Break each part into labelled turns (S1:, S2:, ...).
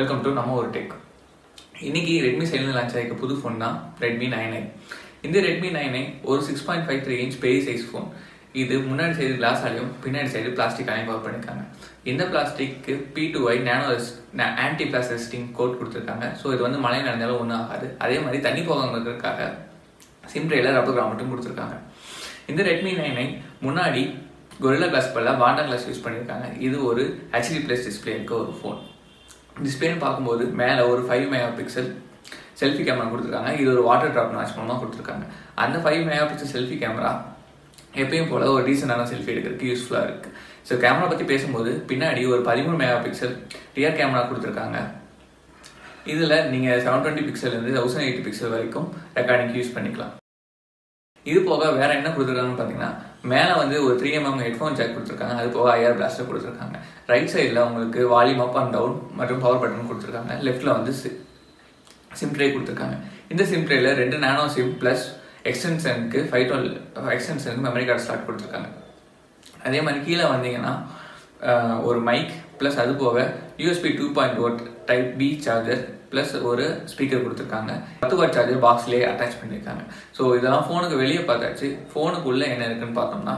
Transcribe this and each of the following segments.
S1: welcome to நம்ம ஒரு tech இன்னைக்கு ரெட்மி சைடில் லான்ச் ஆகிருக்க புது ஃபோன் தான் ரெட்மி நைன் ஐ இந்த ரெட்மி நைன் ஐ ஒரு six point five three inch பெரிய சைஸ் ஃபோன் இது முன்னாடி சைடு கிளாஸாலையும் பின்னாடி சைடு பிளாஸ்டிக்காலையும் கவர் பண்ணியிருக்காங்க இந்த plastic P two I nano anti splash resisting coat கொடுத்துருக்காங்க ஸோ இது வந்து மழை நனைஞ்சாலும் ஒன்றும் ஆகாது அதே மாதிரி தண்ணி போகாமக்கிறதுக்காக சிம் ட்ரேல ரப்பர் கிராமட்டும் கொடுத்துருக்காங்க இந்த ரெட்மி நைன் ஐ முன்னாடி கொரில்லா கிளாஸ் பதிலாக வாண்டா கிளாஸ் யூஸ் பண்ணியிருக்காங்க இது ஒரு ஹெச்டி ப்ளஸ் டிஸ்பிளே இருக்க ஒரு ஃபோன் டிஸ்பிளேன்னு பார்க்கும்போது மேலே ஒரு five megapixel selfie camera கொடுத்துருக்காங்க இது ஒரு வாட்டர் ட்ராப் மேட்ச் மூலமாக கொடுத்துருக்காங்க அந்த five megapixel selfie camera எப்பயும் போல ஒரு டீசெண்டான செல்ஃபி எடுக்கிறதுக்கு யூஸ்ஃபுல்லாக இருக்குது ஸோ கேமரா பற்றி பேசும்போது பின்னாடி ஒரு பதிமூணு மெகா பிக்சல் ரியர் கேமரா கொடுத்துருக்காங்க இதில் நீங்கள் செவன் டுவெண்ட்டி பிக்சல்லேருந்து தௌசண்ட் எயிட்டி பிக்சல் வரைக்கும் ரெக்கார்டிங் யூஸ் பண்ணிக்கலாம் இது போக வேற என்ன கொடுத்துருக்காங்கன்னு பார்த்தீங்கன்னா மேலே வந்து ஒரு த்ரீ எம்எம் ஹெட்ஃபோன் ஜாக் கொடுத்துருக்காங்க அது போக ஐஆர் பிளாஸ்டர் கொடுத்துருக்காங்க ரைட் சைடில் உங்களுக்கு வால்யூம் அப் அண்ட் டவுன் மற்றும் பவர் பட்டன் கொடுத்துருக்காங்க லெஃப்ட்டில் வந்து சிம் ட்ரே கொடுத்துருக்காங்க இந்த சிம் ட்ரேல ரெண்டு நானோ சிம் ப்ளஸ் எக்ஸ்டென்ஷனுக்கு ஃபைவ் டுவெல் எக்ஸ்டென்ஷனுக்கு மெமரி கார்டு ஸ்லாட் கொடுத்துருக்காங்க அதே மாதிரி கீழே வந்தீங்கன்னா ஒரு மைக் ப்ளஸ் அது போக USB two point oh type B charger plus ஒரு ஸ்பீக்கர் கொடுத்துருக்காங்க பத்து வாட் சார்ஜர் பாக்ஸ்லேயே அட்டாச் பண்ணியிருக்காங்க ஸோ இதெல்லாம் ஃபோனுக்கு வெளியே பார்த்தாச்சு ஃபோனுக்குள்ளே என்ன இருக்குன்னு பார்த்தோம்னா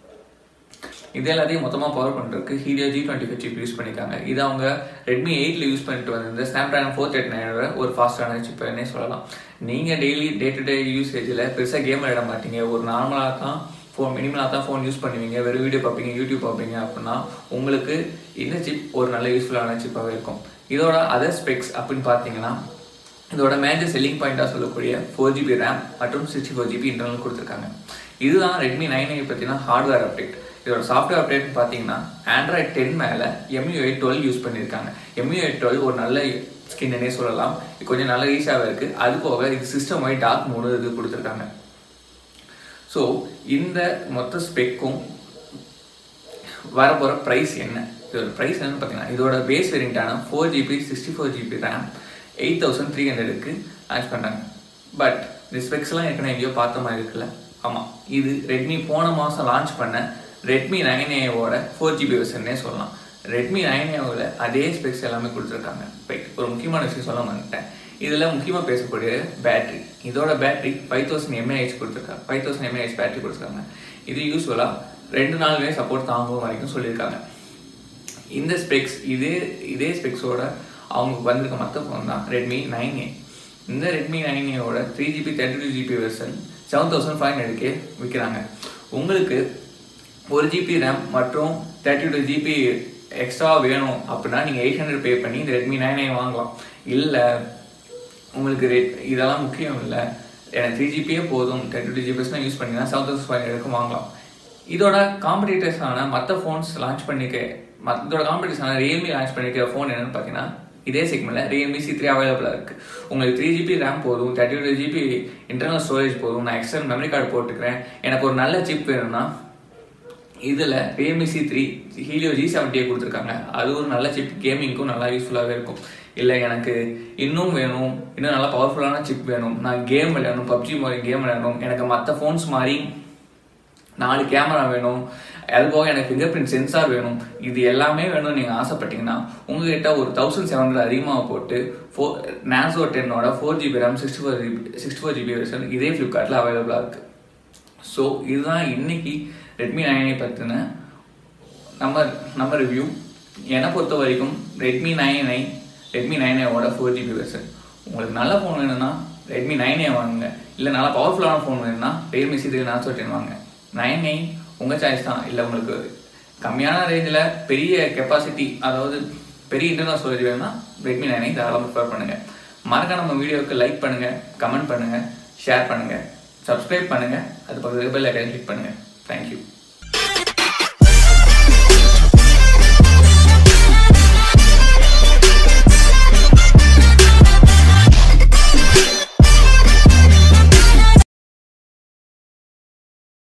S1: இது எல்லாத்தையும் மொத்தமாக பவர் பண்ணுறதுக்கு Helio G twenty five chip use பண்ணியிருக்காங்க இது அவங்க ரெட்மி எயிட்டில் யூஸ் பண்ணிட்டு வந்திருந்த ஸ்னாப்ட்ராகன் ஃபோர் தேர்ட்டி நைனோட ஒரு ஃபாஸ்டான சிப்புன்னே சொல்லலாம் நீங்கள் டெய்லி டே டு டே யூசேஜில் பெருசாக கேம் விளையாட மாட்டீங்க ஒரு நார்மலாக தான் ஃபோன் மினிமலாக தான் ஃபோன் யூஸ் பண்ணுவீங்க வெறும் வீடியோ பார்ப்பீங்க யூடியூப் பார்ப்பீங்க அப்படின்னா உங்களுக்கு இந்த சிப் ஒரு நல்ல யூஸ்ஃபுல்லான சிப்பாகவே இருக்கும் இதோட அதர் ஸ்பெக்ஸ் அப்படின்னு பார்த்தீங்கன்னா இதோட மேஜர் செல்லிங் பாயிண்டாக சொல்லக்கூடிய ஃபோர் ஜிபி ரேம் மற்றும் சிக்ஸ்டி ஃபோர் ஜிபி இன்டர்னல் கொடுத்துருக்காங்க இதுதான் ரெட்மி நைன் ஐ பற்றினா ஹார்ட்வேர் அப்டேட் இதோட சாஃப்ட்வேர் அப்டேட் பார்த்தீங்கன்னா ஆண்ட்ராய்ட் டென் மேலே எம்யூஐ டுவெல் யூஸ் பண்ணியிருக்காங்க எம்யூஐ டுவெல் ஒரு நல்ல ஸ்கின்னே சொல்லலாம் இது கொஞ்சம் நல்ல ஈஸியாகவே இருக்குது அது போக இது சிஸ்டம் ஒய் டார்க் மூணு இது கொடுத்துருக்காங்க ஸோ இந்த மொத்த ஸ்பெக்கும் வரப்போகிற ப்ரைஸ் என்ன இதோட ப்ரைஸ் என்னன்னு பார்த்தீங்கன்னா இதோட பேஸ் வேரியண்ட்டான four GB sixty four GB RAM eight thousand three ஹண்ட்ரடுக்கு லான்ச் பண்ணுறாங்க பட் இந்த ஸ்பெக்ஸ்லாம் ஏற்கனவே எங்கேயோ பார்த்த மாதிரி இருக்குல்ல ஆமாம் இது ரெட்மி போன மாதம் லான்ச் பண்ண ரெட்மி நைன் ஏவோட ஃபோர் ஜிபி வெர்ஷன்னே சொல்லலாம் ரெட்மி நைன் ஏவில் அதே ஸ்பெக்ஸ் எல்லாமே கொடுத்துருக்காங்க ரைட் ஒரு முக்கியமான விஷயம் சொல்ல மாட்டேன் இதில் முக்கியமாக பேசக்கூடிய பேட்டரி இதோட பேட்டரி ஃபைவ் தௌசண்ட் எம்ஏஹெச் கொடுத்துருக்காங்க ஃபைவ் தௌசண்ட் எம்ஏஹெச் பேட்டரி கொடுத்துருக்காங்க இது யூஸ்ஃபுல்லாக ரெண்டு நாளுமே சப்போர்ட் தாங்கும் வரைக்கும் சொல்லியிருக்காங்க இந்த ஸ்பெக்ஸ் இதே இதே ஸ்பெக்ஸோட அவங்க வந்திருக்க மற்ற ஃபோன் தான் ரெட்மி நைன் ஏ இந்த ரெட்மி நைன் ஏவோட three GB thirty two GB version seven thousand five ஹண்ட்ரடுக்கே விற்கிறாங்க உங்களுக்கு ஒரு ஜிபி ரேம் மற்றும் தேர்ட்டி டூ ஜிபி எக்ஸ்ட்ரா வேணும் அப்படின்னா நீங்கள் எயிட் ஹண்ட்ரட் பே பண்ணி இந்த ரெட்மி நைன் ஐ வாங்கலாம் இல்லை உங்களுக்கு ரேட் இதெல்லாம் முக்கியம் இல்லை எனக்கு த்ரீ ஜிபியே போதும் தேர்ட்டி டூ ஜிபிஸ்லாம் யூஸ் பண்ணிங்கன்னா செவன் தௌசண்ட் ஃபைவ் ஹண்ட்ரடுக்கு வாங்கலாம் இதோட காம்படிட்டர்ஸான மற்ற ஃபோன்ஸ் லான்ச் பண்ணிக்க இதோட காம்படிஷனான ரியல்மி லான்ச் பண்ணிக்கிற ஃபோன் என்னன்னு பார்த்தீங்கன்னா இதே செக்மெண்ட்டில் ரியல்மி சி த்ரீ அவைலபிளாக இருக்குது உங்களுக்கு த்ரீ ஜிபி ரேம் போதும் thirty two GB internal storage போதும் நான் எக்ஸ்டர்னல் மெமரி கார்டு போட்டுக்கிறேன் எனக்கு ஒரு நல்ல சிப் வேணும்னா இதில் Realme C three Helio G செவன்ட்டியை கொடுத்துருக்காங்க அது ஒரு நல்ல சிப் கேமிங்க்கும் நல்லா யூஸ்ஃபுல்லாகவே இருக்கும் இல்லை எனக்கு இன்னும் வேணும் இன்னும் நல்லா பவர்ஃபுல்லான சிப் வேணும் நான் கேம் விளையாடணும் பப்ஜி மாதிரி கேம் விளையாடணும் எனக்கு மற்ற ஃபோன்ஸ் மாதிரி நாலு கேமரா வேணும் அது போக எனக்கு ஃபிங்கர் பிரிண்ட் சென்சார் வேணும் இது எல்லாமே வேணும்னு நீங்கள் ஆசைப்பட்டீங்கன்னா உங்ககிட்ட ஒரு தௌசண்ட் செவன் ஹண்ட்ரட் அதிகமாக போட்டு ஃபோர் நேசோ டென்னோட four GB RAM sixty four GB sixty four GB version இதே ஃப்ளிப்கார்ட்டில் அவைலபிளாக இருக்குது ஸோ இதுதான் இன்னைக்கு ரெட்மி நைனை பற்றின நம்ம நம்ம ரிவ்யூ என்னை பொறுத்த வரைக்கும் Redmi nine I Redmi nine ஐவோட ஃபோர் ஜிபி வெர்ஷன் உங்களுக்கு நல்ல ஃபோன் வேணும்னா ரெட்மி நைன் ஏ வாங்குங்க இல்லை நல்லா பவர்ஃபுல்லான ஃபோன் வேணும்னா ரியல்மி சி த்ரீ நான் சொல்லிட்டு வாங்க நைன் ஐ உங்கள் சாய்ஸ் தான் இல்லை உங்களுக்கு கம்மியான ரேஞ்சில் பெரிய கெப்பாசிட்டி அதாவது பெரிய இன்டர்னல் ஸ்டோரேஜ் வேணும்னா ரெட்மி நைன் ஐ தாராளமாக ப்ரிஃபர் பண்ணுங்கள் மறக்க நம்ம வீடியோவுக்கு லைக் பண்ணுங்கள் கமெண்ட் பண்ணுங்கள் ஷேர் பண்ணுங்கள் சப்ஸ்கிரைப் பண்ணுங்கள் அது பக்கத்தில் பெல் ஐக்கன் கிளிக் பண்ணுங்கள் தேங்க்யூ